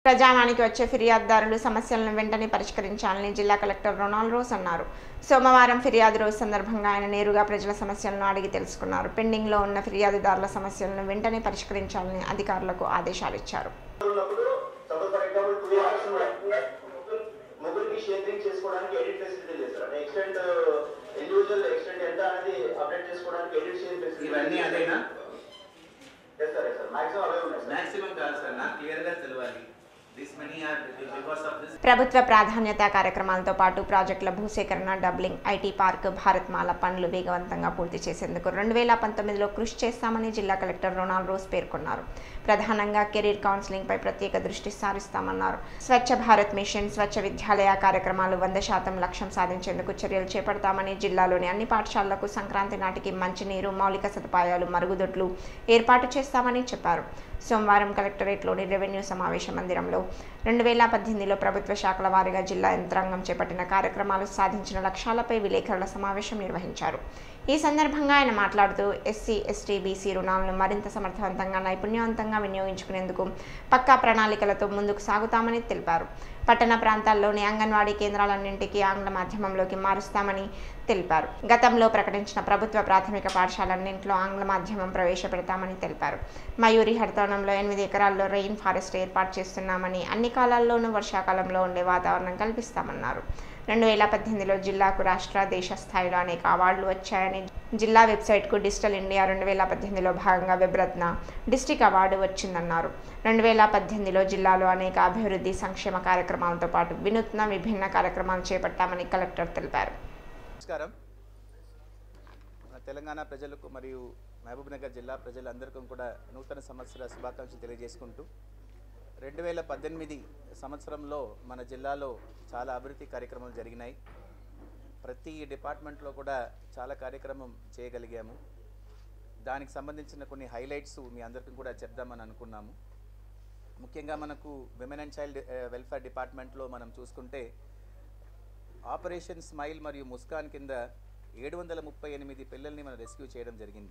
ప్రజావానికి వచ్చే ఫిర్యాదుదారులు సమస్యలను వెంటనే పరిష్కరించాలని జిల్లా కలెక్టర్ రొనాల్డ్ రోస్ అన్నారు సోమవారం ఫిర్యాదు రోజు సందర్భంగా ఆయన నేరుగా ప్రజల సమస్యలను అడిగి తెలుసుకున్నారు పెండింగ్లో ఉన్న ఫిర్యాదుదారుల సమస్యలను వెంటనే పరిష్కరించాలని అధికారులకు ఆదేశాలు ఇచ్చారు ఉన్నప్పుడు suppose for example two years ముగ్గురికి షేరింగ్ చేసుకోవడానికి ఎడిట్ ఫెసిలిటీ లేదు సార్ అంటే ఎక్స్టెండ్ ఇండివిజువల్ ఎక్స్టెండ్ ఎంత అనేది అప్డేట్ చేసుకోవడానికి ఎడిట్ షేర్ ఫెసిలిటీ ఇవన్నీ అదేనా yes sir yes sir maximum అవే ఉన్నాయి సార్ మాక్సిమం కాదు సార్ నాకు క్లియర్ గా తెలియాలి this money are because of this ప్రభుత్వ ప్రాధాన్యత కార్యక్రమాలతో పాటు ప్రాజెక్టుల భూసేకరణ doubling IT park Bharat Mala పనులు వేగవంతంగా పూర్తి చేసేందుకు రెండు వేల పంతొమ్మిదిలో కృషి చేస్తామని జిల్లా కలెక్టర్ రొనాల్డ్ రోస్ పేర్కొన్నారు ప్రధానంగా కెరీర్ కౌన్సిలింగ్పై ప్రత్యేక దృష్టి సారిస్తామన్నారు స్వచ్ఛ భారత్ మిషన్ స్వచ్ఛ విద్యాలయ కార్యక్రమాలు వంద శాతం లక్ష్యం సాధించేందుకు చర్యలు చేపడతామని జిల్లాలోని అన్ని పాఠశాలలకు సంక్రాంతి నాటికి మంచినీరు మౌలిక సదుపాయాలు మరుగుదొడ్లు ఏర్పాటు చేస్తామని చెప్పారు సోమవారం కలెక్టరేట్లోని రెవెన్యూ సమావేశ మందిరంలో రెండు వేల పద్దెనిమిదిలో ప్రభుత్వ శాఖల వారీగా జిల్లా యంత్రాంగం చేపట్టిన కార్యక్రమాలు సాధించిన లక్ష్యాలపై విలేకరుల సమావేశం నిర్వహించారు ఈ సందర్భంగా ఆయన మాట్లాడుతూ ఎస్సీ ఎస్టీ బీసీ రుణాలను మరింత సమర్థవంతంగా నైపుణ్యవంతంగా వినియోగించుకునేందుకు పక్కా ప్రణాళికలతో ముందుకు సాగుతామని తెలిపారు పట్టణ ప్రాంతాల్లోని అంగన్వాడీ కేంద్రాలన్నింటికీ ఆంగ్ల మాధ్యమంలోకి మారుస్తామని తెలిపారు గతంలో ప్రకటించిన ప్రభుత్వ ప్రాథమిక పాఠశాలన్నింటిలో ఆంగ్ల మాధ్యమం ప్రవేశపెడతామని తెలిపారు మయూరి హరితవనంలో ఎనిమిది ఎకరాల్లో రెయిన్ ఫారెస్ట్ ఏర్పాటు చేస్తున్నామని అన్ని కాలాల్లోనూ వర్షాకాలంలో ఉండే వాతావరణం కల్పిస్తామన్నారు రెండు వేల పద్దెనిమిదిలో జిల్లాకు రాష్ట్ర దేశ స్థాయిలో అనేక అవార్డులు వచ్చాయని జిల్లా వెబ్సైట్కు డిజిటల్ ఇండియా రెండు వేల పద్దెనిమిదిలో భాగంగా వెబ్రత్న డిస్టిక్ అవార్డు వచ్చిందన్నారు రెండు వేల పద్దెనిమిదిలో జిల్లాలో అనేక అభివృద్ధి సంక్షేమ కార్యక్రమాలతో పాటు వినూత్న విభిన్న కార్యక్రమాలు చేపట్టామని కలెక్టర్ తెలిపారు నమస్కారం మన తెలంగాణ ప్రజలకు మరియు మహబూబ్ నగర్ జిల్లా ప్రజలందరికీ కూడా నూతన సంవత్సర శుభాకాంక్షలు తెలియజేసుకుంటూ రెండు వేల పద్దెనిమిది సంవత్సరంలో మన జిల్లాలో చాలా అభివృద్ధి కార్యక్రమాలు జరిగినాయి ప్రతి డిపార్ట్మెంట్లో కూడా చాలా కార్యక్రమం చేయగలిగాము దానికి సంబంధించిన కొన్ని హైలైట్స్ మీ అందరికీ కూడా చెప్దామని అనుకున్నాము ముఖ్యంగా మనకు విమెన్ అండ్ చైల్డ్ వెల్ఫేర్ డిపార్ట్మెంట్లో మనం చూసుకుంటే ఆపరేషన్ స్మైల్ మరియు ముస్కాన్ కింద ఏడు వందల ముప్పై ఎనిమిది పిల్లల్ని మనం రెస్క్యూ చేయడం జరిగింది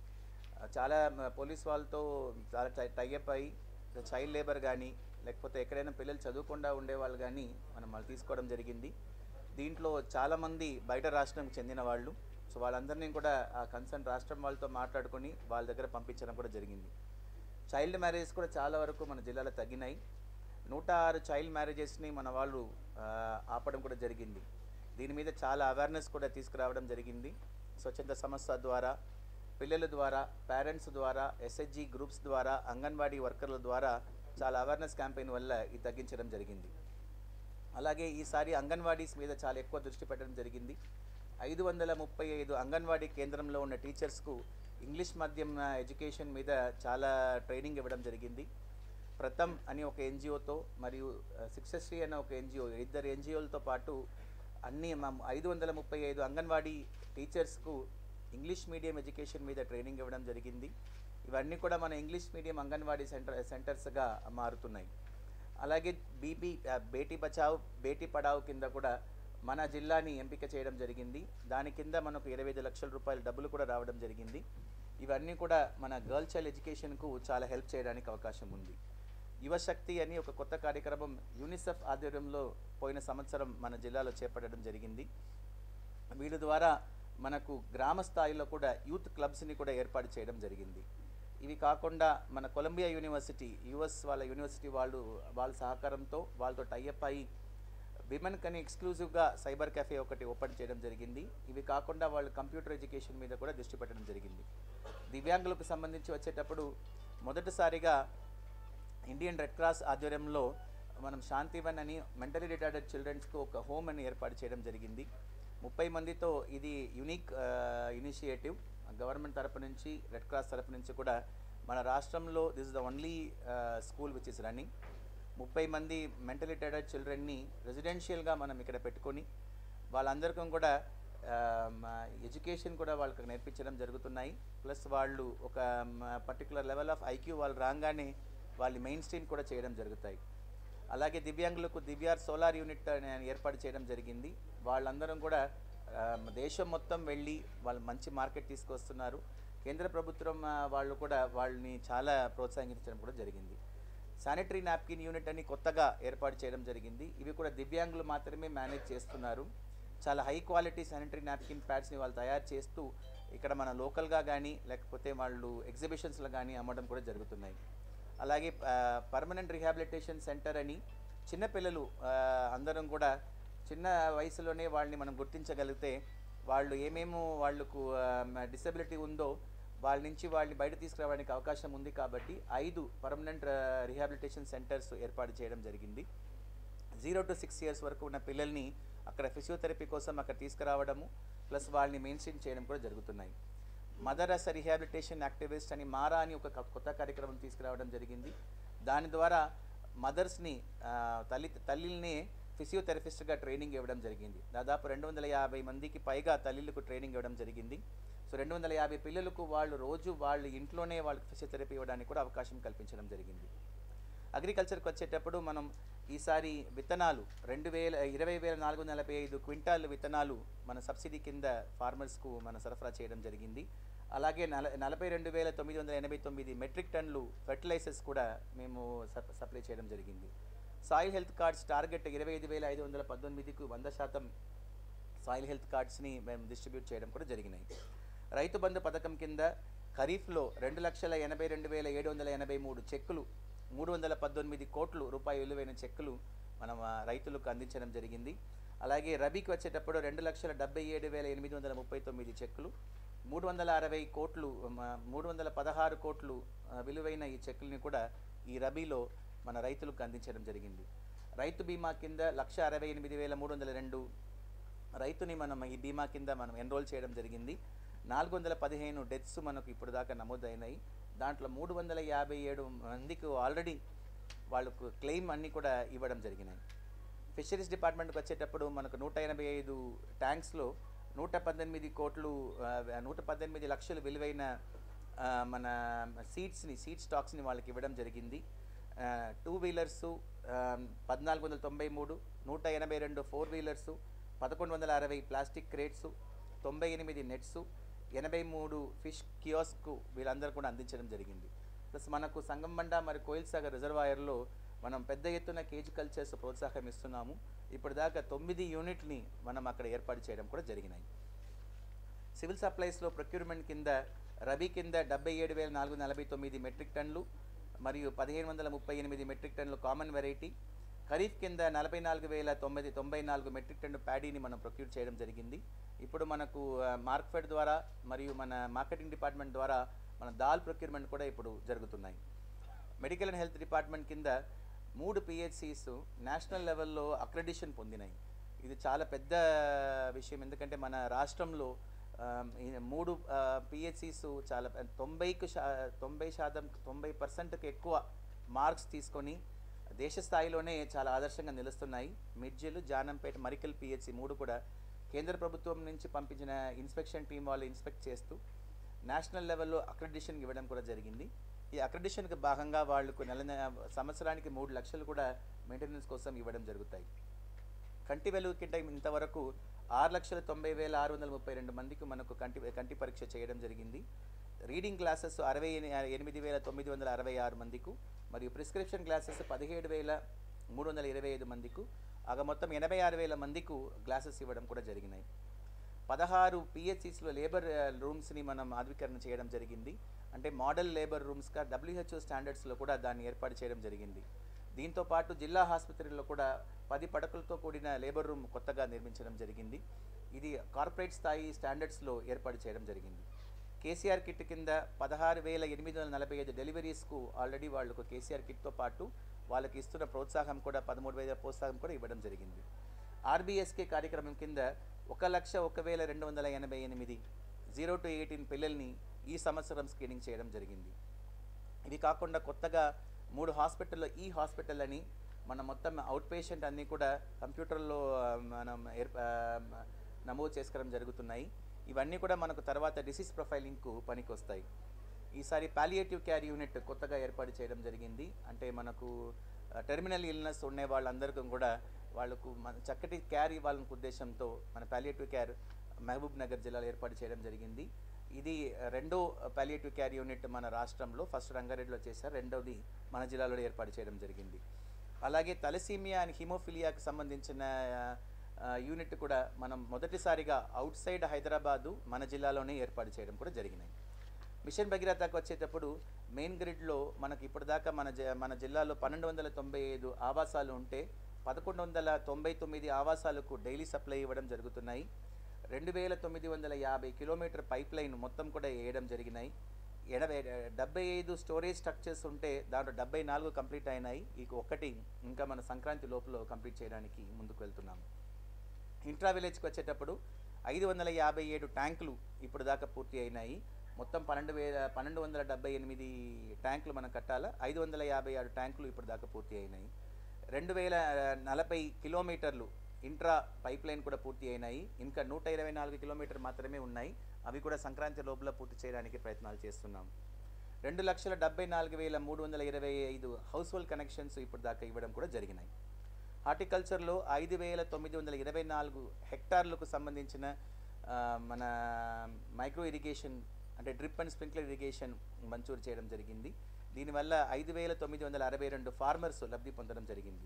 ఆ, చాలా మ, పోలీస్ వాళ్ళతో చాలా టై- టైఅప్ అయి చైల్డ్ లేబర్ కానీ లేకపోతే ఎక్కడైనా పిల్లలు చదువుకుండా ఉండేవాళ్ళు కానీ మనం వాళ్ళు తీసుకోవడం జరిగింది దీంట్లో చాలామంది బయట రాష్ట్రంకి చెందిన వాళ్ళు సో వాళ్ళందరినీ కూడా ఆ కన్సర్న్ రాష్ట్రం వాళ్ళతో మాట్లాడుకొని వాళ్ళ దగ్గర పంపించడం కూడా జరిగింది చైల్డ్ మ్యారేజెస్ కూడా చాలా వరకు మన జిల్లాలో తగ్గినాయి నూట ఆరు చైల్డ్ మ్యారేజెస్ని మన వాళ్ళు ఆ, ఆపడం కూడా జరిగింది దీని మీద చాలా అవేర్నెస్ కూడా తీసుకురావడం జరిగింది స్వచ్ఛంద సంస్థ ద్వారా పిల్లల ద్వారా పేరెంట్స్ ద్వారా ఎస్హెచ్జి గ్రూప్స్ ద్వారా అంగన్వాడీ వర్కర్ల ద్వారా చాలా అవేర్నెస్ క్యాంపెయిన్ వల్ల ఇది తగ్గించడం జరిగింది అలాగే ఈసారి అంగన్వాడీస్ మీద చాలా ఎక్కువ దృష్టి పెట్టడం జరిగింది ఐదు వందల ముప్పై ఐదు అంగన్వాడీ కేంద్రంలో ఉన్న టీచర్స్కు ఇంగ్లీష్ మాధ్యమ ఎడ్యుకేషన్ మీద చాలా ట్రైనింగ్ ఇవ్వడం జరిగింది ప్రథమ్ అని ఒక ఎన్జిఓతో మరియు ఆ, శిక్షశ్రీ అనే ఒక ఎన్జిఓ ఇద్దరు ఎన్జిఓలతో పాటు అన్ని ఐదు వందల ముప్పై ఐదు అంగన్వాడీ టీచర్స్కు ఇంగ్లీష్ మీడియం ఎడ్యుకేషన్ మీద ట్రైనింగ్ ఇవ్వడం జరిగింది ఇవన్నీ కూడా మన ఇంగ్లీష్ మీడియం అంగన్వాడీ సెంటర్ సెంటర్స్గా మారుతున్నాయి అలాగే బీబీ ఆ, బేటీ బచావ్ బేటీ పడావ్ కింద కూడా మన జిల్లాని ఎంపిక చేయడం జరిగింది దాని కింద మనకు ఇరవై ఐదు లక్షల రూపాయల డబ్బులు కూడా రావడం జరిగింది ఇవన్నీ కూడా మన గర్ల్ చైల్డ్ ఎడ్యుకేషన్కు చాలా హెల్ప్ చేయడానికి అవకాశం ఉంది యువశక్తి అని ఒక కొత్త కార్యక్రమం యూనిసెఫ్ ఆధ్వర్యంలో పోయిన సంవత్సరం మన జిల్లాలో చేపట్టడం జరిగింది వీళ్ళ ద్వారా మనకు గ్రామ స్థాయిలో కూడా యూత్ క్లబ్స్ని కూడా ఏర్పాటు చేయడం జరిగింది ఇవి కాకుండా మన కొలంబియా యూనివర్సిటీ యుఎస్ వాళ్ళ యూనివర్సిటీ వాళ్ళు వాళ్ళ సహకారంతో వాళ్ళతో టైఅప్ అయి విమెన్ కని ఎక్స్క్లూజివ్గా సైబర్ కెఫే ఒకటి ఓపెన్ చేయడం జరిగింది ఇవి కాకుండా వాళ్ళు కంప్యూటర్ ఎడ్యుకేషన్ మీద కూడా దృష్టి పెట్టడం జరిగింది దివ్యాంగులకు సంబంధించి వచ్చేటప్పుడు మొదటిసారిగా ఇండియన్ రెడ్ క్రాస్ ఆధ్వర్యంలో మనం శాంతివన్ అని మెంటలీ రిటార్డెడ్ చిల్డ్రన్స్కు ఒక హోమ్ అని ఏర్పాటు చేయడం జరిగింది ముప్పై మందితో ఇది యునిక్ ఇనిషియేటివ్ గవర్నమెంట్ తరపు నుంచి రెడ్ క్రాస్ తరపు నుంచి కూడా మన రాష్ట్రంలో this is the only school which is running ముప్పై మంది మెంటల్ రిటార్డెడ్ చిల్డ్రన్ని రెసిడెన్షియల్గా మనం ఇక్కడ పెట్టుకొని వాళ్ళందరికీ కూడా ఎడ్యుకేషన్ కూడా వాళ్ళకి నేర్పించడం జరుగుతున్నాయి ప్లస్ వాళ్ళు ఒక పర్టికులర్ లెవెల్ ఆఫ్ ఐక్యూ వాళ్ళు రాగానే వాళ్ళు మెయిన్ స్ట్రీమ్ కూడా చేయడం జరుగుతాయి అలాగే దివ్యాంగులకు దివ్యార్ సోలార్ యూనిట్ అనే ఏర్పాటు చేయడం జరిగింది వాళ్ళందరం కూడా ఆ, దేశం మొత్తం వెళ్ళి వాళ్ళు మంచి మార్కెట్ తీసుకొస్తున్నారు కేంద్ర ప్రభుత్వం ఆ, వాళ్ళు కూడా వాళ్ళని చాలా ప్రోత్సహించడం కూడా జరిగింది శానిటరీ నాప్కిన్ యూనిట్ అని కొత్తగా ఏర్పాటు చేయడం జరిగింది ఇవి కూడా దివ్యాంగులు మాత్రమే మేనేజ్ చేస్తున్నారు చాలా హై క్వాలిటీ శానిటరీ నాప్కిన్ ప్యాడ్స్ని వాళ్ళు తయారు చేస్తూ ఇక్కడ మన లోకల్గా కానీ లేకపోతే వాళ్ళు ఎగ్జిబిషన్స్లో కానీ అమ్మడం కూడా జరుగుతున్నాయి అలాగే పర్మనెంట్ రిహాబిలిటేషన్ సెంటర్ అని చిన్నపిల్లలు ఆ, అందరం కూడా చిన్న వయసులోనే వాళ్ళని మనం గుర్తించగలిగితే వాళ్ళు ఏమేమో వాళ్ళకు డిసబిలిటీ ఉందో వాళ్ళ నుంచి వాళ్ళని బయట తీసుకురావడానికి అవకాశం ఉంది కాబట్టి ఐదు పర్మనెంట్ రిహాబిలిటేషన్ సెంటర్స్ ఏర్పాటు చేయడం జరిగింది జీరో టు సిక్స్ ఇయర్స్ వరకు ఉన్న పిల్లల్ని అక్కడ ఫిజియోథెరపీ కోసం అక్కడ తీసుకురావడము ప్లస్ వాళ్ళని మెయిన్స్ట్రీమ్ చేయడం కూడా జరుగుతున్నాయి మదర్ అస్ రిహాబిలిటేషన్ యాక్టివిస్ట్ అని మారా అని ఒక క- కొత్త కార్యక్రమం తీసుకురావడం జరిగింది దాని ద్వారా మదర్స్ని తల్లి తల్లిని ఫిజియోథెరపిస్ట్గా ట్రైనింగ్ ఇవ్వడం జరిగింది దాదాపు రెండు వందల యాభై మందికి పైగా తల్లిలకు ట్రైనింగ్ ఇవ్వడం జరిగింది సో రెండు వందల యాభై పిల్లలకు వాళ్ళు రోజు వాళ్ళు ఇంట్లోనే వాళ్ళకి ఫిజియోథెరపీ ఇవ్వడానికి కూడా అవకాశం కల్పించడం జరిగింది అగ్రికల్చర్కి వచ్చేటప్పుడు మనం ఈసారి విత్తనాలు రెండు వేల ఇరవై వేల నాలుగు వందల నలభై ఐదు క్వింటాల్ విత్తనాలు మన సబ్సిడీ కింద ఫార్మర్స్కు మన సరఫరా చేయడం జరిగింది అలాగే నల నలభై రెండు వేల తొమ్మిది వందల ఎనభై తొమ్మిది మెట్రిక్ టన్నులు ఫెర్టిలైజర్స్ కూడా మేము సప్ సప్లై చేయడం జరిగింది సాయిల్ హెల్త్ కార్డ్స్ టార్గెట్ ఇరవై ఐదు వేల ఐదు వందల పద్దెనిమిదికు వంద శాతం సాయిల్ హెల్త్ కార్డ్స్ని మేము డిస్ట్రిబ్యూట్ చేయడం కూడా జరిగినాయి రైతు బంధు పథకం కింద ఖరీఫ్లో రెండు లక్షల ఎనభై రెండు వేల ఏడు వందల ఎనభై మూడు చెక్కులు మూడు వందల పద్దెనిమిది కోట్లు రూపాయి విలువైన చెక్కులు మనం ఆ, రైతులకు అందించడం జరిగింది అలాగే రబీకి వచ్చేటప్పుడు రెండు లక్షల డెబ్బై ఏడు వేల ఎనిమిది వందల ముప్పై తొమ్మిది చెక్కులు మూడు వందల అరవై కోట్లు మ- మూడు వందల పదహారు కోట్లు ఆ, విలువైన ఈ చెక్కుల్ని కూడా ఈ రబీలో మన రైతులకు అందించడం జరిగింది రైతు బీమా కింద లక్ష అరవై ఎనిమిది వేల మూడు వందల రెండు రైతుని మనం ఈ బీమా కింద మనం ఎన్రోల్ చేయడం జరిగింది నాలుగు వందల పదిహేను డెత్స్ మనకు ఇప్పుడు దాకా నమోదైనాయి దాంట్లో మూడు వందల యాభై ఏడు మందికి ఆల్రెడీ వాళ్ళకు క్లెయిమ్ అన్నీ కూడా ఇవ్వడం జరిగినాయి ఫిషరీస్ డిపార్ట్మెంట్కి వచ్చేటప్పుడు మనకు నూట ఎనభై ఐదు ట్యాంక్స్లో నూట పద్దెనిమిది కోట్లు ఆ, నూట పద్దెనిమిది లక్షలు విలువైన ఆ, మన సీడ్స్ని సీడ్ స్టాక్స్ని వాళ్ళకి ఇవ్వడం జరిగింది టూ వీలర్సు పద్నాలుగు వందల తొంభై మూడు నూట ఎనభై రెండు ఫోర్ వీలర్సు పదకొండు వందల అరవై ప్లాస్టిక్ క్రేట్సు తొంభై ఎనిమిది నెట్సు ఎనభై మూడు ఫిష్ కియోస్కు వీళ్ళందరూ కూడా అందించడం జరిగింది ప్లస్ మనకు సంగంబండ మరి కోయిల్ సాగర్ రిజర్వాయర్లో మనం పెద్ద ఎత్తున కేజీ కల్చర్స్ ప్రోత్సాహం ఇస్తున్నాము ఇప్పటిదాకా తొమ్మిది యూనిట్ని మనం అక్కడ ఏర్పాటు చేయడం కూడా జరిగినాయి సివిల్ సప్లైస్లో ప్రొక్యూర్మెంట్ కింద రబీ కింద డెబ్బై ఏడు వేల నాలుగు నలభై తొమ్మిది మెట్రిక్ టన్నులు మరియు పదిహేను వందల ముప్పై ఎనిమిది మెట్రిక్ టన్నులు కామన్ వెరైటీ ఖరీఫ్ కింద నలభై నాలుగు వేల తొమ్మిది తొంభై నాలుగు మెట్రిక్ టన్ను ప్యాడీని మనం ప్రొక్యూర్ చేయడం జరిగింది ఇప్పుడు మనకు మార్క్ఫెడ్ ద్వారా మరియు మన మార్కెటింగ్ డిపార్ట్మెంట్ ద్వారా మన దాల్ ప్రొక్యూర్మెంట్ కూడా ఇప్పుడు జరుగుతున్నాయి మెడికల్ అండ్ హెల్త్ డిపార్ట్మెంట్ కింద మూడు పిహెచ్సిస్ నేషనల్ లెవెల్లో అక్రెడిషన్ పొందినాయి ఇది చాలా పెద్ద విషయం ఎందుకంటే మన రాష్ట్రంలో ఆ, ఈ మూడు పిహెచ్సిస్ చాలా పె- తొంభైకు శా తొంభై శాతం తొంభై పర్సెంట్కి ఎక్కువ మార్క్స్ తీసుకొని దేశ స్థాయిలోనే చాలా ఆదర్శంగా నిలుస్తున్నాయి మిర్జిల్ జానంపేట మరికల్ పిహెచ్సి మూడు కూడా కేంద్ర ప్రభుత్వం నుంచి పంపించిన ఇన్స్పెక్షన్ టీం వాళ్ళు ఇన్స్పెక్ట్ చేస్తూ నేషనల్ లెవెల్లో అక్రెడిషన్ ఇవ్వడం కూడా జరిగింది ఈ అక్రెడిషన్కి భాగంగా వాళ్ళకు నెల నె- సంవత్సరానికి మూడు లక్షలు కూడా మెయింటెనెన్స్ కోసం ఇవ్వడం జరుగుతాయి కంటి వెలుగు కింద ఇంతవరకు ఆరు లక్షల తొంభై వేల ఆరు వందల ముప్పై రెండు మందికి మనకు కంటి కంటి పరీక్ష చేయడం జరిగింది రీడింగ్ క్లాసెస్ అరవై ఎని- ఎనిమిది వేల తొమ్మిది వందల అరవై ఆరు మందికి మరియు ప్రిస్క్రిప్షన్ క్లాసెస్ పదిహేడు వేల మూడు వందల ఇరవై ఐదు మందికి ఆగ మొత్తం ఎనభై ఆరు వేల మందికి గ్లాసెస్ ఇవ్వడం కూడా జరిగినాయి పదహారు పిహెచ్సిస్లో లేబర్ ఆ, రూమ్స్ని మనం ఆధునీకరణ చేయడం జరిగింది అంటే మోడల్ లేబర్ రూమ్స్గా డబ్ల్యూహెచ్ఓ స్టాండర్డ్స్లో కూడా దాన్ని ఏర్పాటు చేయడం జరిగింది దీంతో పాటు జిల్లా ఆసుపత్రుల్లో కూడా పది పడకలతో కూడిన లేబర్ రూమ్ కొత్తగా నిర్మించడం జరిగింది ఇది కార్పొరేట్ స్థాయి స్టాండర్డ్స్లో ఏర్పాటు చేయడం జరిగింది కేసీఆర్ కిట్ కింద పదహారు వేల ఎనిమిది వందల నలభై ఐదు డెలివరీస్కు ఆల్రెడీ వాళ్ళకు కేసీఆర్ కిట్తో పాటు వాళ్ళకి ఇస్తున్న ప్రోత్సాహం కూడా పదమూడు వేల ప్రోత్సాహం కూడా ఇవ్వడం జరిగింది ఆర్బీఎస్కే కార్యక్రమం కింద ఒక లక్ష ఒక వేల రెండు వందల ఎనభై ఎనిమిది జీరో టు ఎయిటీన్ పిల్లల్ని ఈ సంవత్సరం స్క్రీనింగ్ చేయడం జరిగింది ఇవి కాకుండా కొత్తగా మూడు హాస్పిటల్లో ఈ హాస్పిటల్ అని మన మొత్తం అవుట్ పేషెంట్ అన్నీ కూడా కంప్యూటర్లో ఆ, మనం ఏర్ప ఆ, నమోదు చేసుకోవడం జరుగుతున్నాయి ఇవన్నీ కూడా మనకు తర్వాత డిసీజ్ ప్రొఫైలింగ్కు పనికి వస్తాయి ఈసారి పాలియేటివ్ కేర్ యూనిట్ కొత్తగా ఏర్పాటు చేయడం జరిగింది అంటే మనకు టెర్మినల్ ఇల్నెస్ ఉండే వాళ్ళందరికీ కూడా వాళ్ళకు మన చక్కటి కేర్ ఇవ్వాలనే ఉద్దేశంతో మన పాలియేటివ్ కేర్ మహబూబ్ నగర్ జిల్లాలో ఏర్పాటు చేయడం జరిగింది ఇది రెండో పాలియేటివ్ కేర్ యూనిట్ మన రాష్ట్రంలో ఫస్ట్ రంగారెడ్డిలో చేశారు రెండవది మన జిల్లాలో ఏర్పాటు చేయడం జరిగింది అలాగే తలసీమియా అండ్ హిమోఫిలియాకి సంబంధించిన ఆ, యూనిట్ కూడా మనం మొదటిసారిగా అవుట్ సైడ్ హైదరాబాదు మన జిల్లాలోనే ఏర్పాటు చేయడం కూడా జరిగినాయి మిషన్ భగీరథకు వచ్చేటప్పుడు మెయిన్ గ్రిడ్లో మనకి ఇప్పటిదాకా మన జ మన జిల్లాలో పన్నెండు వందల తొంభై ఐదు ఆవాసాలు ఉంటే పదకొండు వందల తొంభై తొమ్మిది ఆవాసాలకు డైలీ సప్లై ఇవ్వడం జరుగుతున్నాయి రెండు వేల తొమ్మిది వందల యాభై కిలోమీటర్ పైప్ లైన్ మొత్తం కూడా వేయడం జరిగినాయి ఎనభై డెబ్బై ఐదు స్టోరేజ్ స్ట్రక్చర్స్ ఉంటే దాంట్లో డెబ్బై నాలుగు కంప్లీట్ అయినాయి ఇక ఒకటి ఇంకా మన సంక్రాంతి లోపల కంప్లీట్ చేయడానికి ముందుకు వెళ్తున్నాము ఇంట్రా విలేజ్కి వచ్చేటప్పుడు ఐదు వందల యాభై ఏడు ట్యాంకులు ఇప్పుడు దాకా పూర్తి అయినాయి మొత్తం పన్నెండు వేల పన్నెండు వందల డెబ్బై ఎనిమిది ట్యాంకులు మనం కట్టాలా ఐదు వందల యాభై ఆరు ట్యాంకులు ఇప్పుడు దాకా పూర్తి అయినాయి రెండు వేల నలభై కిలోమీటర్లు ఇంట్రా పైప్ లైన్ కూడా పూర్తి అయినాయి ఇంకా నూట ఇరవై నాలుగు కిలోమీటర్ మాత్రమే ఉన్నాయి అవి కూడా సంక్రాంతి లోపల పూర్తి చేయడానికి ప్రయత్నాలు చేస్తున్నాం రెండు లక్షల డెబ్బై నాలుగు వేల మూడు వందల ఇరవై ఐదు హౌస్ హోల్డ్ కనెక్షన్స్ ఇప్పుడు దాకా ఇవ్వడం కూడా జరిగినాయి హార్టికల్చర్లో ఐదు వేల తొమ్మిది వందల ఇరవై నాలుగు హెక్టార్లకు సంబంధించిన ఆ, మన మైక్రో ఇరిగేషన్ అంటే డ్రిప్ అండ్ స్ప్రింక్లర్ ఇరిగేషన్ మంజూరు చేయడం జరిగింది దీనివల్ల ఐదు వేల తొమ్మిది వందల అరవై రెండు ఫార్మర్స్ లబ్ధి పొందడం జరిగింది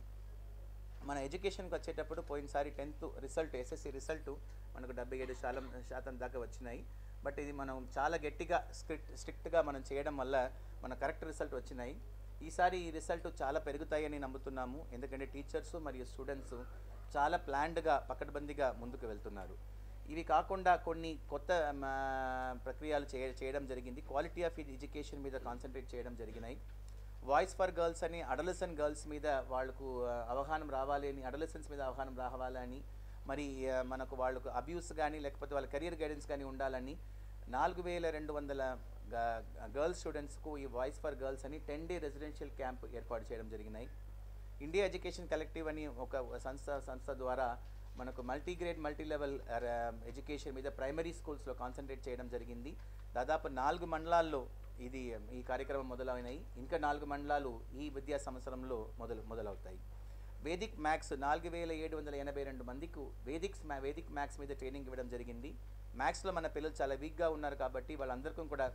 మన ఎడ్యుకేషన్కి వచ్చేటప్పుడు పోయినసారి టెన్త్ రిజల్ట్ ఎస్ఎస్సి రిజల్ట్ మనకు డెబ్బై ఏడు శాతం శాతం దాకా వచ్చినాయి బట్ ఇది మనం చాలా గట్టిగా స్ట్రిక్ట్ స్ట్రిక్ట్గా మనం చేయడం వల్ల మన కరెక్ట్ రిజల్ట్ వచ్చినాయి ఈసారి ఈ రిజల్ట్ చాలా పెరుగుతాయని నమ్ముతున్నాము ఎందుకంటే టీచర్స్ మరియు స్టూడెంట్స్ చాలా ప్లాన్డ్గా పకడ్బందీగా ముందుకు వెళ్తున్నారు ఇవి కాకుండా కొన్ని కొత్త మ, ప్రక్రియలు చేయ చేయడం జరిగింది క్వాలిటీ ఆఫ్ ఎడ్యుకేషన్ మీద కాన్సన్ట్రేట్ చేయడం జరిగినాయి వాయిస్ ఫర్ గర్ల్స్ అని అడలసన్ గర్ల్స్ మీద వాళ్ళకు ఆ, అవగాహన రావాలి అని అడలసన్స్ మీద అవగాహన రావాలని మరి ఆ, మనకు వాళ్ళకు అబ్యూస్ కానీ లేకపోతే వాళ్ళ కెరియర్ గైడెన్స్ కానీ ఉండాలని నాలుగు వేల రెండు వందల గర్ల్స్ స్టూడెంట్స్కు ఈ వాయిస్ ఫర్ గర్ల్స్ అని టెన్ డే రెసిడెన్షియల్ క్యాంప్ ఏర్పాటు చేయడం జరిగినాయి ఇండియా ఎడ్యుకేషన్ కలెక్టివ్ అని ఒక సంస్థ సంస్థ ద్వారా మనకు multi grade multi level education మీద ప్రైమరీ స్కూల్స్లో కాన్సన్ట్రేట్ చేయడం జరిగింది దాదాపు నాలుగు మండలాల్లో ఇది ఈ కార్యక్రమం మొదలైనాయి ఇంకా నాలుగు మండలాలు ఈ విద్యా సంవత్సరంలో మొదలు మొదలవుతాయి వేదిక్ మ్యాథ్స్ నాలుగు వేల ఏడు వందల ఎనభై రెండు మందికి వేదిక్స్ మ్యా వేదిక్ మ్యాథ్స్ మీద ట్రైనింగ్ ఇవ్వడం జరిగింది మ్యాథ్స్లో మన పిల్లలు చాలా వీక్గా ఉన్నారు కాబట్టి వాళ్ళందరికీ కూడా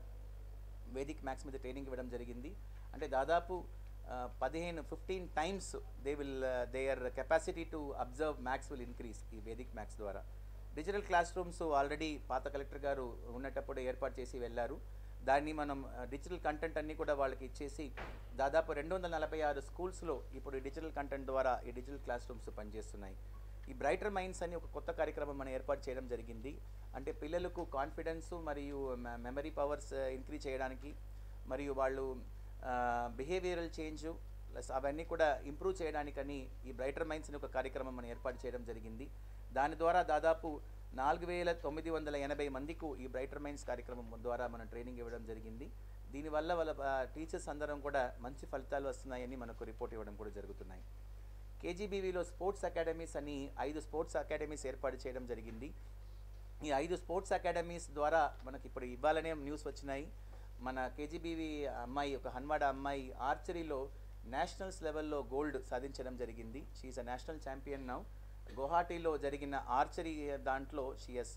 వేదిక్ మ్యాథ్స్ మీద ట్రైనింగ్ ఇవ్వడం జరిగింది అంటే దాదాపు ఆ, పదిహేను fifteen times they will their capacity to observe maths will increase ఈ వేదిక్ మ్యాథ్స్ ద్వారా డిజిటల్ క్లాస్ రూమ్స్ ఆల్రెడీ పాత కలెక్టర్ గారు ఉన్నటప్పుడు ఏర్పాటు చేసి వెళ్ళారు దాన్ని మనం డిజిటల్ కంటెంట్ అన్నీ కూడా వాళ్ళకి ఇచ్చేసి దాదాపు రెండు వందల నలభై ఆరు స్కూల్స్లో ఇప్పుడు ఈ డిజిటల్ కంటెంట్ ద్వారా ఈ డిజిటల్ క్లాస్ రూమ్స్ పనిచేస్తున్నాయి ఈ బ్రైటర్ మైండ్స్ అని ఒక కొత్త కార్యక్రమం మనం ఏర్పాటు చేయడం జరిగింది అంటే పిల్లలకు కాన్ఫిడెన్స్ మరియు మెమరీ పవర్స్ ఇంక్రీజ్ చేయడానికి మరియు వాళ్ళు బిహేవియరల్ చేంజ్ ప్లస్ అవన్నీ కూడా ఇంప్రూవ్ చేయడానికని ఈ బ్రైటర్ మైండ్స్ అని ఒక కార్యక్రమం మనం ఏర్పాటు చేయడం జరిగింది దాని ద్వారా దాదాపు నాలుగు వేల తొమ్మిది వందల ఎనభై మందికి ఈ బ్రైటర్ మైండ్స్ కార్యక్రమం ద్వారా మనం ట్రైనింగ్ ఇవ్వడం జరిగింది దీనివల్ల వాళ్ళ టీచర్స్ అందరం కూడా మంచి ఫలితాలు వస్తున్నాయని మనకు రిపోర్ట్ ఇవ్వడం కూడా జరుగుతున్నాయి కేజీబీవీలో స్పోర్ట్స్ అకాడమీస్ అని ఐదు స్పోర్ట్స్ అకాడమీస్ ఏర్పాటు చేయడం జరిగింది ఈ ఐదు స్పోర్ట్స్ అకాడమీస్ ద్వారా మనకి ఇప్పుడు ఇవ్వాలనే న్యూస్ వచ్చినాయి మన కేజీబీవి అమ్మాయి ఒక హన్వాడ అమ్మాయి ఆర్చరీలో నేషనల్స్ లెవెల్లో గోల్డ్ సాధించడం జరిగింది she's a national champion now గువాహటీలో జరిగిన ఆర్చరీ దాంట్లో షీఎస్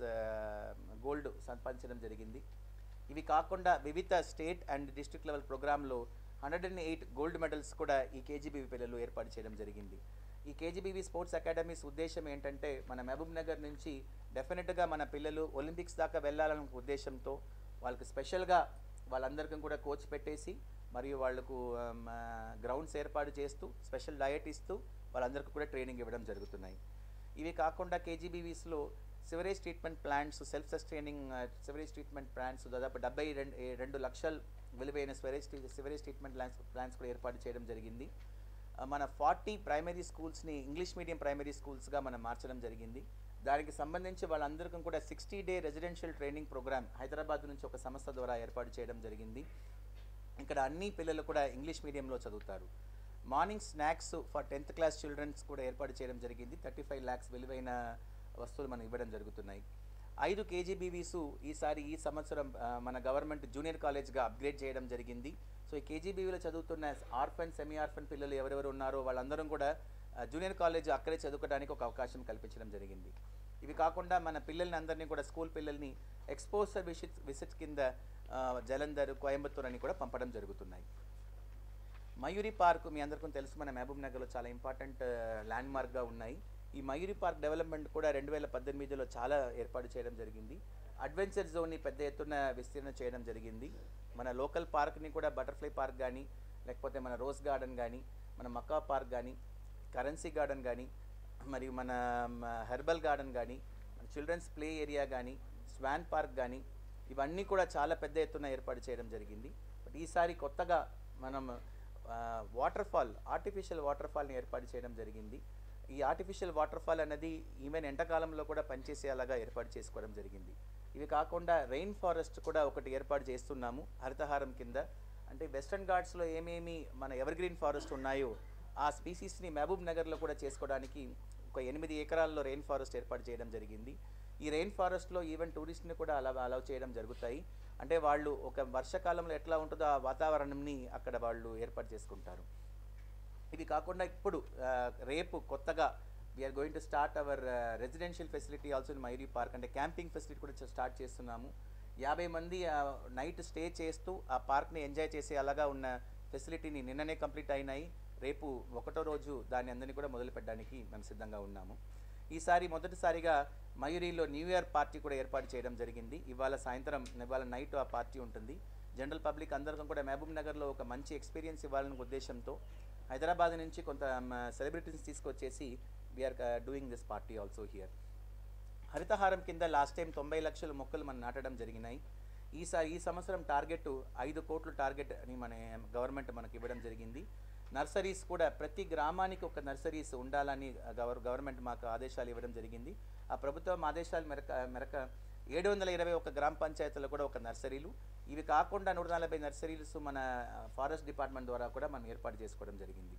గోల్డ్ సంపాదించడం జరిగింది ఇవి కాకుండా వివిధ స్టేట్ అండ్ డిస్ట్రిక్ట్ లెవెల్ ప్రోగ్రాంలో hundred and eight gold medals కూడా ఈ కేజీబీవీ పిల్లలు ఏర్పాటు చేయడం జరిగింది ఈ కేజీబీవీ స్పోర్ట్స్ అకాడమీస్ ఉద్దేశం ఏంటంటే మన మహబూబ్ నగర్ నుంచి డెఫినెట్గా మన పిల్లలు ఒలింపిక్స్ దాకా వెళ్ళాలనే ఉద్దేశంతో వాళ్ళకి స్పెషల్గా వాళ్ళందరికీ కూడా కోచ్ పెట్టేసి మరియు వాళ్లకు గ్రౌండ్స్ ఏర్పాటు చేస్తూ స్పెషల్ డయట్ ఇస్తూ వాళ్ళందరికీ కూడా ట్రైనింగ్ ఇవ్వడం జరుగుతున్నాయి ఇవి కాకుండా కేజీబీవీస్లో sewerage treatment plants self sustaining sewerage treatment plants దాదాపు డెబ్బై రెండు రెండు లక్షల విలువైన sewerage sewerage treatment plants plants కూడా ఏర్పాటు చేయడం జరిగింది ఆ, మన ఫార్టీ ప్రైమరీ స్కూల్స్ని ఇంగ్లీష్ మీడియం ప్రైమరీ స్కూల్స్గా మనం మార్చడం జరిగింది దానికి సంబంధించి వాళ్ళందరికీ కూడా sixty day residential training programme Hyderabad నుంచి ఒక సంస్థ ద్వారా ఏర్పాటు చేయడం జరిగింది ఇక్కడ అన్ని పిల్లలు కూడా ఇంగ్లీష్ మీడియంలో చదువుతారు morning snacks for tenth class childrens కూడా ఏర్పాటు చేయడం జరిగింది థర్టీ ఫైవ్ ల్యాక్స్ విలువైన వస్తువులు మనం ఇవ్వడం జరుగుతున్నాయి ఐదు కేజీబీవీస్ ఈసారి ఈ సంవత్సరం ఆ, మన గవర్నమెంట్ జూనియర్ కాలేజ్గా అప్గ్రేడ్ చేయడం జరిగింది సో ఈ కేజీబీవీలో చదువుతున్న ఆర్ఫన్ సెమీ ఆర్ఫన్ పిల్లలు ఎవరెవరు ఉన్నారో వాళ్ళందరం కూడా ఆ, జూనియర్ కాలేజ్ అక్కడే చదువుకోవడానికి ఒక అవకాశం కల్పించడం జరిగింది ఇవి కాకుండా మన పిల్లల్ని అందరినీ కూడా స్కూల్ పిల్లల్ని ఎక్స్పోజర్ విజిట్ విజిట్స్ కింద ఆ, జలంధర్ కోయంబత్తూర్ అని కూడా పంపడం జరుగుతున్నాయి మయూరి పార్క్ మీ అందరికీ తెలుసు మన మహబూబ్ నగర్లో చాలా ఇంపార్టెంట్ ల్యాండ్ మార్క్గా ఉన్నాయి ఈ మయూరి పార్క్ డెవలప్మెంట్ కూడా రెండు వేల పద్దెనిమిదిలో చాలా ఏర్పాటు చేయడం జరిగింది అడ్వెంచర్ జోన్ని పెద్ద ఎత్తున విస్తీర్ణ చేయడం జరిగింది మన లోకల్ పార్క్ని కూడా బటర్ఫ్లై పార్క్ కానీ లేకపోతే మన రోజ్ గార్డెన్ కానీ మన మక్కా పార్క్ కానీ కరెన్సీ గార్డెన్ కానీ మరియు మన హెర్బల్ గార్డెన్ కానీ మన చిల్డ్రన్స్ ప్లే ఏరియా కానీ స్వాన్ పార్క్ కానీ ఇవన్నీ కూడా చాలా పెద్ద ఎత్తున ఏర్పాటు చేయడం జరిగింది బట్ ఈసారి కొత్తగా మనం వాటర్ ఫాల్ ఆర్టిఫిషియల్ వాటర్ ఫాల్ని ఏర్పాటు చేయడం జరిగింది ఈ ఆర్టిఫిషియల్ వాటర్ ఫాల్ అనేది ఈవెన్ ఎండాకాలంలో కూడా పనిచేసేలాగా ఏర్పాటు చేసుకోవడం జరిగింది ఇవి కాకుండా రెయిన్ ఫారెస్ట్ కూడా ఒకటి ఏర్పాటు చేస్తున్నాము హరితహారం కింద అంటే వెస్టర్న్ ఘాట్స్లో ఏమేమి మన ఎవర్ గ్రీన్ ఫారెస్ట్ ఉన్నాయో ఆ స్పీసీస్ని మహబూబ్ నగర్లో కూడా చేసుకోవడానికి ఒక ఎనిమిది ఎకరాల్లో రెయిన్ ఫారెస్ట్ ఏర్పాటు చేయడం జరిగింది ఈ రెయిన్ ఫారెస్ట్లో ఈవెన్ టూరిస్ట్ని కూడా అలా అలౌ చేయడం జరుగుతాయి అంటే వాళ్ళు ఒక వర్షాకాలంలో ఎట్లా ఉంటుందో ఆ వాతావరణంని అక్కడ వాళ్ళు ఏర్పాటు చేసుకుంటారు ఇది కాకుండా ఇప్పుడు ఆ, రేపు కొత్తగా we are going to start our residential facility also in మైరీ పార్క్ అంటే క్యాంపింగ్ ఫెసిలిటీ కూడా చ- స్టార్ట్ చేస్తున్నాము యాభై మంది నైట్ స్టే చేస్తూ ఆ పార్క్ని ఎంజాయ్ చేసే అలాగా ఉన్న ఫెసిలిటీని నిన్ననే కంప్లీట్ అయినాయి రేపు ఒకటో రోజు దాన్ని అందరినీ కూడా మొదలు పెట్టడానికి మేము సిద్ధంగా ఉన్నాము ఈసారి మొదటిసారిగా మయూరిలో న్యూ ఇయర్ పార్టీ కూడా ఏర్పాటు చేయడం జరిగింది ఇవాళ సాయంత్రం ఇవాళ నైట్ ఆ పార్టీ ఉంటుంది జనరల్ పబ్లిక్ అందరికీ కూడా మహబూబ్ నగర్లో ఒక మంచి ఎక్స్పీరియన్స్ ఇవ్వాలనే ఉద్దేశంతో హైదరాబాద్ నుంచి కొంత సెలబ్రిటీస్ తీసుకొచ్చేసి we are doing this party also here Harithaharam కింద లాస్ట్ టైం తొంభై లక్షల మొక్కలు మనం నాటడం జరిగినాయి ఈసారి ఈ సంవత్సరం టార్గెట్ ఐదు కోట్ల టార్గెట్ అని మన గవర్నమెంట్ మనకి ఇవ్వడం జరిగింది నర్సరీస్ కూడా ప్రతి గ్రామానికి ఒక నర్సరీస్ ఉండాలని గవర్ గవర్నమెంట్ మాకు ఆదేశాలు ఇవ్వడం జరిగింది ఆ ప్రభుత్వం ఆదేశాల మేరకు మేరకు ఏడు వందల ఇరవై ఒక గ్రామ పంచాయతీలో కూడా ఒక నర్సరీలు ఇవి కాకుండా నూట నలభై నర్సరీస్ మన ఫారెస్ట్ డిపార్ట్మెంట్ ద్వారా కూడా మనం ఏర్పాటు చేసుకోవడం జరిగింది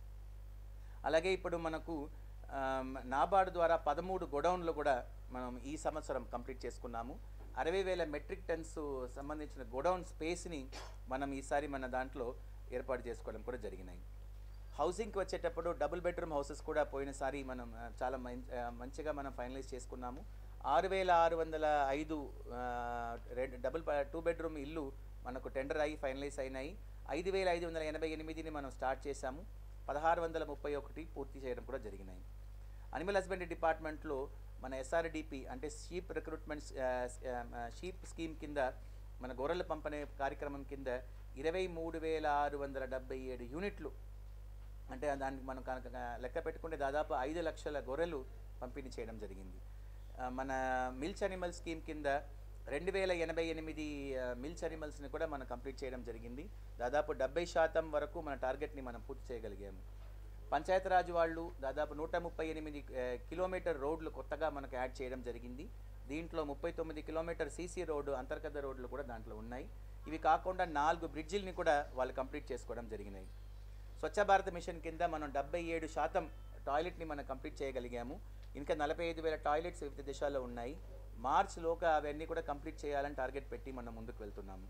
అలాగే ఇప్పుడు మనకు ఆమ్, నాబార్డు ద్వారా పదమూడు గొడౌన్లు కూడా మనం ఈ సంవత్సరం కంప్లీట్ చేసుకున్నాము అరవై వేల మెట్రిక్ టన్స్ సంబంధించిన గొడౌన్ స్పేస్ని మనం ఈసారి మన దాంట్లో ఏర్పాటు చేసుకోవడం కూడా జరిగినాయి హౌసింగ్కి వచ్చేటప్పుడు డబుల్ బెడ్రూమ్ హౌసెస్ కూడా పోయినసారి మనం ఆ, చాలా మం- ఆ, మంచిగా మనం ఫైనలైజ్ చేసుకున్నాము ఆరు వేల ఆరు వందల ఐదు ఆ, రెండు డబుల్ బ- టూ బెడ్రూమ్ ఇల్లు మనకు టెండర్ అయ్యి ఫైనలైజ్ అయినాయి ఐదు వేల ఐదు వందల ఎనభై ఎనిమిదిని మనం స్టార్ట్ చేశాము పదహారు వందల ముప్పై ఒకటి పూర్తి చేయడం కూడా జరిగినాయి అనిమల్ హస్బెండరీ డిపార్ట్మెంట్లో మన ఎస్ఆర్డిపి అంటే షీప్ రిక్రూట్మెంట్ షీప్ స్కీమ్ కింద మన గొర్రెల పంపనే కార్యక్రమం కింద ఇరవై మూడు వేల ఆరు వందల డెబ్బై ఏడు యూనిట్లు అంటే దానికి మనం కనుక లెక్క పెట్టుకుంటే దాదాపు ఐదు లక్షల గొర్రెలు పంపిణీ చేయడం జరిగింది ఆ, మన మిల్చ్ అనిమల్ స్కీమ్ కింద రెండు వేల ఎనభై ఎనిమిది మిల్చ్ అనిమల్స్ని కూడా మనం కంప్లీట్ చేయడం జరిగింది దాదాపు డెబ్బై శాతం వరకు మన టార్గెట్ని మనం పూర్తి చేయగలిగాము పంచాయతీరాజ్ వాళ్ళు దాదాపు నూట ముప్పై ఎనిమిది ఆ, కిలోమీటర్ రోడ్లు కొత్తగా మనకు యాడ్ చేయడం జరిగింది దీంట్లో ముప్పై తొమ్మిది కిలోమీటర్ సీసీ రోడ్డు అంతర్గత రోడ్లు కూడా దాంట్లో ఉన్నాయి ఇవి కాకుండా నాలుగు బ్రిడ్జిల్ని కూడా వాళ్ళు కంప్లీట్ చేసుకోవడం జరిగినాయి స్వచ్ఛ భారత్ మిషన్ కింద మనం డెబ్బై ఏడు శాతం టాయిలెట్ని మనం కంప్లీట్ చేయగలిగాము ఇంకా నలభై ఐదు వేల టాయిలెట్స్ వివిధ దేశాల్లో ఉన్నాయి మార్చ్లోగా అవన్నీ కూడా కంప్లీట్ చేయాలని టార్గెట్ పెట్టి మనం ముందుకు వెళ్తున్నాము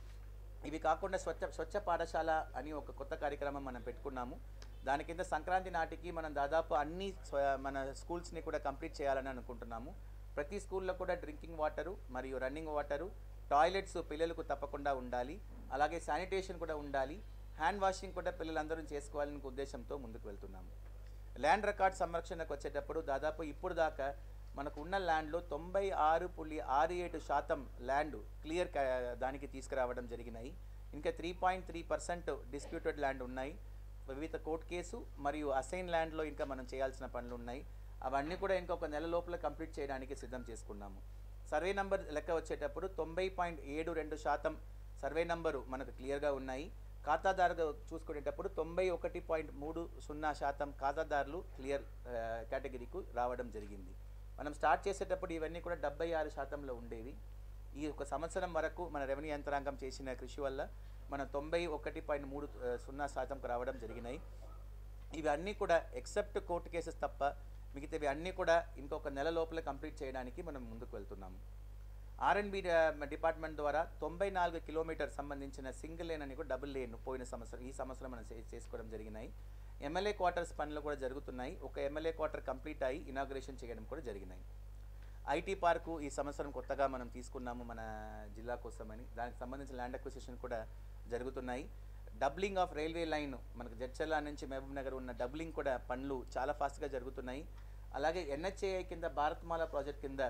ఇవి కాకుండా స్వచ్ఛ స్వచ్ఛ పాఠశాల అని ఒక కొత్త కార్యక్రమం మనం పెట్టుకున్నాము దాని కింద సంక్రాంతి నాటికి మనం దాదాపు అన్ని స్వ- మన స్కూల్స్ని కూడా కంప్లీట్ చేయాలని అనుకుంటున్నాము ప్రతి స్కూల్లో కూడా డ్రింకింగ్ వాటరు మరియు రన్నింగ్ వాటరు టాయిలెట్స్ పిల్లలకు తప్పకుండా ఉండాలి అలాగే శానిటేషన్ కూడా ఉండాలి హ్యాండ్ వాషింగ్ కూడా పిల్లలందరూ చేసుకోవాలనే ఉద్దేశంతో ముందుకు వెళ్తున్నాము ల్యాండ్ రికార్డ్ సంరక్షణకు వచ్చేటప్పుడు దాదాపు ఇప్పుడు దాకా మనకు ఉన్న ల్యాండ్లో తొంభై ఆరు పుల్లి ఆరు ఏడు శాతం ల్యాండ్ క్లియర్ దానికి తీసుకురావడం జరిగినాయి ఇంకా three point three percent disputed land ఉన్నాయి వివిధ కోర్ట్ కేసు మరియు అసైన్ ల్యాండ్లో ఇంకా మనం చేయాల్సిన పనులు ఉన్నాయి అవన్నీ కూడా ఇంకొక నెల లోపల కంప్లీట్ చేయడానికి సిద్ధం చేసుకున్నాము సర్వే నంబర్ లెక్క వచ్చేటప్పుడు తొంభై పాయింట్ ఏడు రెండు శాతం సర్వే నంబరు మనకు క్లియర్గా ఉన్నాయి ఖాతాదారుగా చూసుకునేటప్పుడు తొంభై ఒకటి పాయింట్ మూడు సున్నా శాతం ఖాతాదారులు క్లియర్ కేటగిరీకు రావడం జరిగింది మనం స్టార్ట్ చేసేటప్పుడు ఇవన్నీ కూడా డెబ్బై ఆరు శాతంలో ఉండేవి ఈ ఒక సంవత్సరం వరకు మన రెవెన్యూ యంత్రాంగం చేసిన కృషి వల్ల మన తొంభై ఒకటి పాయింట్ మూడు ఆ, సున్నా శాతంకు రావడం జరిగినాయి ఇవన్నీ కూడా ఎక్సెప్ట్ కోర్టు కేసెస్ తప్ప మిగతావి అన్నీ కూడా ఇంకొక నెల లోపల కంప్లీట్ చేయడానికి మనం ముందుకు వెళ్తున్నాము ఆర్ఎన్బి డిపార్ట్మెంట్ ద్వారా తొంభై నాలుగు కిలోమీటర్ సంబంధించిన సింగిల్ లేన్ అని కూడా డబుల్ లేన్ పోయిన సంవత్సరం ఈ సంవత్సరం మనం చే- చేసుకోవడం జరిగినాయి ఎమ్మెల్యే క్వార్టర్స్ పనులు కూడా జరుగుతున్నాయి ఒక ఎమ్మెల్యే క్వార్టర్ కంప్లీట్ అయ్యి ఇనాగ్రేషన్ చేయడం కూడా జరిగినాయి ఐటీ పార్కు ఈ సంవత్సరం కొత్తగా మనం తీసుకున్నాము మన జిల్లా కోసమని దానికి సంబంధించిన ల్యాండ్ అక్విజిషన్ కూడా జరుగుతున్నాయి డబ్లింగ్ ఆఫ్ రైల్వే లైన్ మనకు జడ్చర్ల నుంచి మహబూబ్ నగర్ ఉన్న డబ్లింగ్ కూడా పనులు చాలా ఫాస్ట్గా జరుగుతున్నాయి అలాగే ఎన్హెచ్ఏఐ కింద భారత్మాల ప్రాజెక్ట్ కింద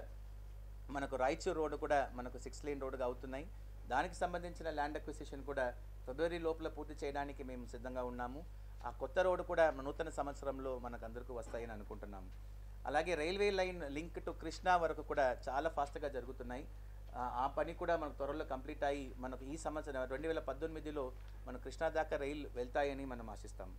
మనకు రాయచూర్ రోడ్డు కూడా మనకు సిక్స్ లేన్ రోడ్డుగా అవుతున్నాయి దానికి సంబంధించిన ల్యాండ్ అక్విజిషన్ కూడా ఫిబ్రవరి లోపల పూర్తి చేయడానికి మేము సిద్ధంగా ఉన్నాము ఆ కొత్త రోడ్డు కూడా నూతన సంవత్సరంలో మనకు అందరికీ వస్తాయని అనుకుంటున్నాము అలాగే railway line link to Krishna వరకు కూడా చాలా ఫాస్ట్గా జరుగుతున్నాయి ఆ, ఆ పని కూడా మనకు త్వరలో కంప్లీట్ అయ్యి మనకు ఈ సంవత్సరం రెండు వేల పద్దెనిమిదిలో మన కృష్ణా దాకా రైలు వెళ్తాయని మనం ఆశిస్తాము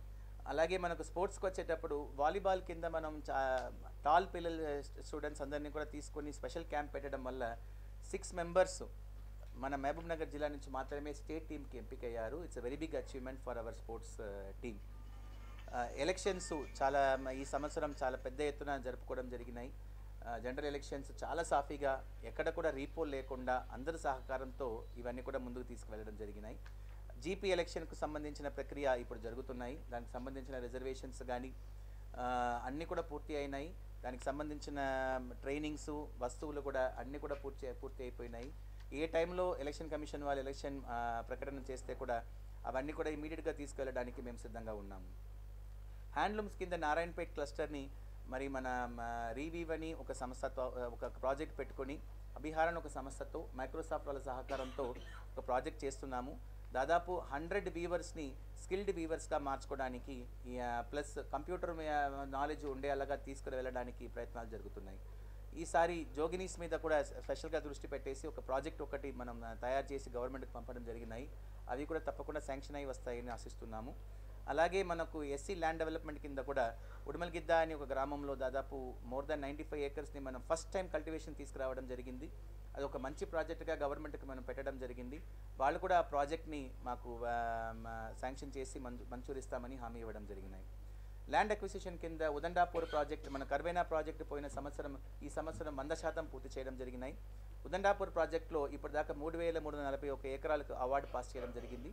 అలాగే మనకు స్పోర్ట్స్కి వచ్చేటప్పుడు వాలీబాల్ కింద మనం చా టాల్ పిల్లల స్టూడెంట్స్ అందరినీ కూడా తీసుకొని స్పెషల్ క్యాంప్ పెట్టడం వల్ల సిక్స్ మెంబర్స్ మన మహబూబ్ నగర్ జిల్లా నుంచి మాత్రమే స్టేట్ టీంకి ఎంపికయ్యారు it's very big achievement for our sports team elections చాలా మ- ఈ సంవత్సరం చాలా పెద్ద ఎత్తున జరుపుకోవడం జరిగినాయి జనరల్ ఎలక్షన్స్ చాలా సాఫీగా ఎక్కడ కూడా రీపోల్ లేకుండా అందరి సహకారంతో ఇవన్నీ కూడా ముందుకు తీసుకువెళ్ళడం జరిగినాయి జీపీ ఎలక్షన్కు సంబంధించిన ప్రక్రియ ఇప్పుడు జరుగుతున్నాయి దానికి సంబంధించిన రిజర్వేషన్స్ కానీ అన్నీ కూడా పూర్తి అయినాయి దానికి సంబంధించిన ట్రైనింగ్స్ వస్తువులు కూడా అన్నీ కూడా పూర్తి పూర్తి అయిపోయినాయి ఏ టైంలో ఎలక్షన్ కమిషన్ వాళ్ళు ఎలక్షన్ ఆ, ప్రకటన చేస్తే కూడా అవన్నీ కూడా ఇమీడియట్గా తీసుకెళ్ళడానికి మేము సిద్ధంగా ఉన్నాము హ్యాండ్లూమ్స్ కింద నారాయణపేట్ క్లస్టర్ని మరి మన రీవీవ్ అని ఒక సంస్థతో ఒక ప్రాజెక్ట్ పెట్టుకొని అభిహారన్ ఒక సంస్థతో మైక్రోసాఫ్ట్ వాళ్ళ సహకారంతో ఒక ప్రాజెక్ట్ చేస్తున్నాము దాదాపు హండ్రెడ్ వీవర్స్ని స్కిల్డ్ వీవర్స్గా మార్చుకోవడానికి ప్లస్ కంప్యూటర్ నాలెడ్జ్ ఉండేలాగా తీసుకుని వెళ్ళడానికి ప్రయత్నాలు జరుగుతున్నాయి ఈసారి జోగినీస్ మీద కూడా స్పెషల్గా దృష్టి పెట్టేసి ఒక ప్రాజెక్ట్ ఒకటి మనం ఆ, తయారు చేసి గవర్నమెంట్కి పంపడం జరిగినాయి అవి కూడా తప్పకుండా శాంక్షన్ అయి వస్తాయని ఆశిస్తున్నాము అలాగే మనకు ఎస్సీ ల్యాండ్ డెవలప్మెంట్ కింద కూడా ఉడమల్గిద్ద అని ఒక గ్రామంలో దాదాపు మోర్ దాన్ నైంటీ ఫైవ్ ఏకర్స్ని మనం ఫస్ట్ టైం కల్టివేషన్ తీసుకురావడం జరిగింది అది ఒక మంచి ప్రాజెక్ట్గా గవర్నమెంట్కి మనం పెట్టడం జరిగింది వాళ్ళు కూడా ఆ ప్రాజెక్ట్ని మాకు శాంక్షన్ చేసి మంజూ మంజూరిస్తామని హామీ ఇవ్వడం జరిగినాయి ల్యాండ్ అక్విజిషన్ కింద ఉదండాపూర్ ప్రాజెక్ట్ మన కర్వేనా ప్రాజెక్ట్ పోయిన సంవత్సరం ఈ సంవత్సరం వంద శాతం పూర్తి చేయడం జరిగినాయి ఉదండాపూర్ ప్రాజెక్టులో ఇప్పటిదాకా మూడు వేల మూడు వందల నలభై ఒక ఎకరాలకు అవార్డు పాస్ చేయడం జరిగింది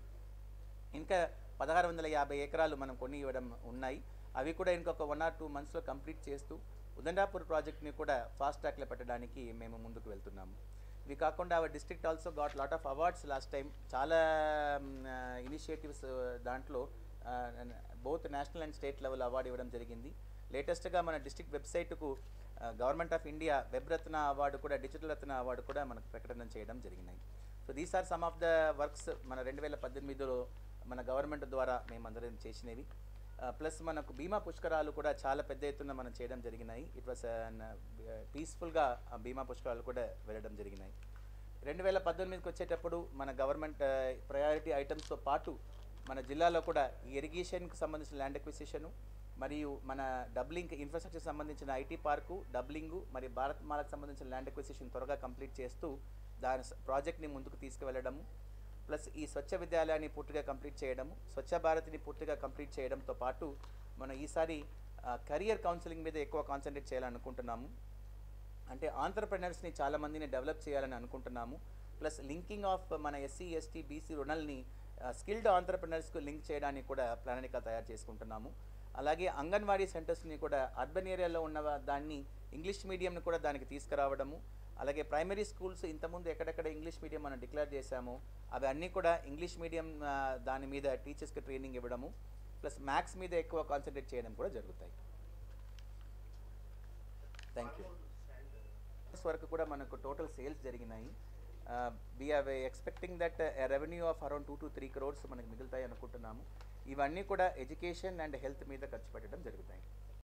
ఇంకా పదహారు వందల యాభై ఎకరాలు మనం కొని ఇవ్వడం ఉన్నాయి అవి కూడా ఇంకొక వన్ ఆర్ టూ మంత్స్లో కంప్లీట్ చేస్తూ ఉదండాపూర్ ప్రాజెక్ట్ని కూడా ఫాస్ట్ ట్రాక్లో పెట్టడానికి మేము ముందుకు వెళ్తున్నాము ఇవి కాకుండా our district also got lot of awards last time చాలా ఇనిషియేటివ్స్ దాంట్లో both national and state level award ఇవ్వడం జరిగింది లేటెస్ట్గా మన డిస్ట్రిక్ట్ వెబ్సైట్కు government of India web Ratna award కూడా డిజిటల్ రత్న అవార్డు కూడా మనకు ప్రకటన చేయడం జరిగినాయి so these are some of the works మన రెండు వేల పద్దెనిమిదిలో మన గవర్నమెంట్ ద్వారా మేము అందరం చేసినవి ప్లస్ మనకు బీమా పుష్కరాలు కూడా చాలా పెద్ద ఎత్తున మనం చేయడం జరిగినాయి ఇట్ వాస్ పీస్ఫుల్గా బీమా పుష్కరాలు కూడా వెళ్ళడం జరిగినాయి రెండు వేల పద్దెనిమిదికి వచ్చేటప్పుడు మన గవర్నమెంట్ ప్రయారిటీ ఐటమ్స్తో పాటు మన జిల్లాలో కూడా ఈ ఇరిగేషన్కి సంబంధించిన ల్యాండ్ ఎక్విజిషను మరియు మన డబ్లింగ్ ఇన్ఫ్రాస్ట్రక్చర్ సంబంధించిన ఐటీ పార్కు డబ్లింగు మరియు భారత్ మాలకు సంబంధించిన ల్యాండ్ ఎక్విజిషన్ త్వరగా కంప్లీట్ చేస్తూ దాని స- ప్రాజెక్ట్ని ముందుకు తీసుకువెళ్ళడము ప్లస్ ఈ స్వచ్ఛ విద్యాలయాన్ని పూర్తిగా కంప్లీట్ చేయడము స్వచ్ఛ భారత్ని పూర్తిగా కంప్లీట్ చేయడంతో పాటు మనం ఈసారి కెరియర్ కౌన్సిలింగ్ మీద ఎక్కువ కాన్సన్ట్రేట్ చేయాలనుకుంటున్నాము అంటే ఆంటర్ప్రెనర్స్ని చాలా మందిని డెవలప్ చేయాలని అనుకుంటున్నాము ప్లస్ లింకింగ్ ఆఫ్ మన ఎస్సీ ఎస్టీ బీసీ రుణల్ని స్కిల్డ్ ఆంటర్ప్రెనర్స్కు లింక్ చేయడానికి కూడా ప్రణాళిక తయారు చేసుకుంటున్నాము అలాగే అంగన్వాడీ సెంటర్స్ని కూడా అర్బన్ ఏరియాలో ఉన్న వా- దాన్ని ఇంగ్లీష్ మీడియంని కూడా దానికి తీసుకురావడము అలాగే ప్రైమరీ స్కూల్స్ ఇంతకుముందు ఎక్కడెక్కడ ఇంగ్లీష్ మీడియం మనం డిక్లేర్ చేశామో అవి అన్నీ కూడా ఇంగ్లీష్ మీడియం ఆ, దాని మీద టీచర్స్కి ట్రైనింగ్ ఇవ్వడము ప్లస్ మ్యాథ్స్ మీద ఎక్కువ కాన్సన్ట్రేట్ చేయడం కూడా జరుగుతాయి థ్యాంక్ యూ ఇయర్స్ వరకు కూడా మనకు టోటల్ సేల్స్ జరిగినాయి we are expecting that revenue of around two to three crores మనకు మిగులుతాయి అనుకుంటున్నాము ఇవన్నీ కూడా ఎడ్యుకేషన్ అండ్ హెల్త్ మీద ఖర్చు పెట్టడం జరుగుతాయి